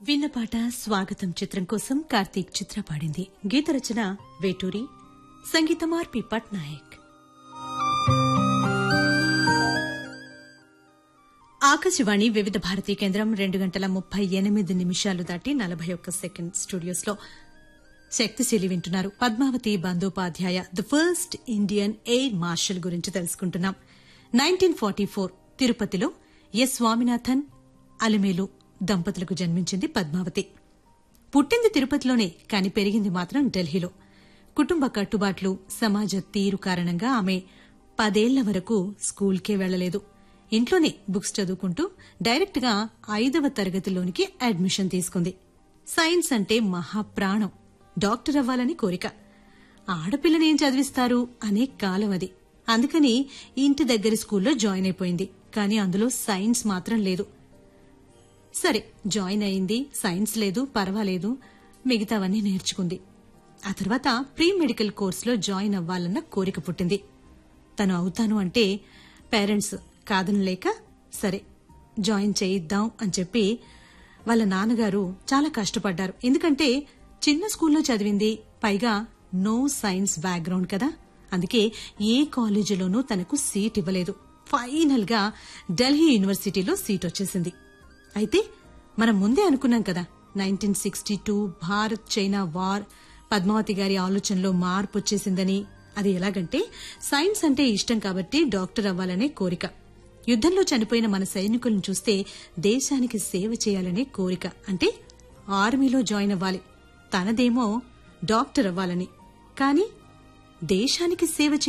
విన్న పాట స్వాగతం చిత్రం కోసం కార్తీక్ చిత్ర పాడింది గీత రచన వేటూరి సంగీతం ఆర్పి పట్నాయక్ ఆకాశవాణి వివిధ భారతీ కేంద్రం రెండు గంటల ముప్పై ఎనిమిది నిమిషాలు దాటి నలభై ఒక్క సెకండ్ స్టూడియోస్లో శక్తిశీలి వింటున్నారు Padmavathi Bandopadhyay the first Indian air marshal గురించి తెలుసుకుంటున్నాం నైన్టీన్ ఫార్టీ ఫోర్ తిరుపతిలో ఎస్ స్వామినాథన్ అలిమేలు దంపతులకు జన్మించింది పద్మావతి పుట్టింది తిరుపతిలోనే కాని పెరిగింది మాత్రం ఢిల్లీలో కుటుంబ కట్టుబాట్లు సమాజ తీరు కారణంగా ఆమె పదేళ్ల వరకు స్కూల్కే వెళ్లలేదు ఇంట్లోనే బుక్స్ చదువుకుంటూ డైరెక్ట్గా ఐదవ తరగతిలోనికి అడ్మిషన్ తీసుకుంది సైన్స్ అంటే మహాప్రాణం డాక్టర్ అవ్వాలని కోరిక ఆడపిల్లని ఏం చదివిస్తారు అనే కాలం అది అందుకని ఇంటి దగ్గర స్కూల్లో జాయిన్ అయిపోయింది కానీ అందులో సైన్స్ మాత్రం లేదు సరే జాయిన్ అయింది సైన్స్ లేదు పర్వాలేదు మిగతావన్నీ నేర్చుకుంది ఆ తర్వాత ప్రీ మెడికల్ కోర్సులో జాయిన్ అవ్వాలన్న కోరిక పుట్టింది తను అవుతాను అంటే పేరెంట్స్ కాదనలేక సరే జాయిన్ చేయిద్దాం అని చెప్పి వాళ్ళ నాన్నగారు చాలా కష్టపడ్డారు ఎందుకంటే చిన్న స్కూల్లో చదివింది పైగా నో సైన్స్ బ్యాక్గ్రౌండ్ కదా అందుకే ఏ కాలేజీలోనూ తనకు సీట్ ఇవ్వలేదు ఫైనల్ గా ఢిల్లీ యూనివర్సిటీలో సీట్ వచ్చేసింది అయితే మనం ముందే అనుకున్నాం కదా nineteen sixty two Bharat China war Padmavathi గారి ఆలోచనలో మార్పు వచ్చేసిందని అది ఎలాగంటే సైన్స్ అంటే ఇష్టం కాబట్టి డాక్టర్ అవ్వాలనే కోరిక యుద్దంలో చనిపోయిన మన సైనికులను చూస్తే దేశానికి సేవ చేయాలనే కోరిక అంటే ఆర్మీలో జాయిన్ అవ్వాలి తనదేమో డాక్టర్ అవ్వాలని కానీ దేశానికి సేవ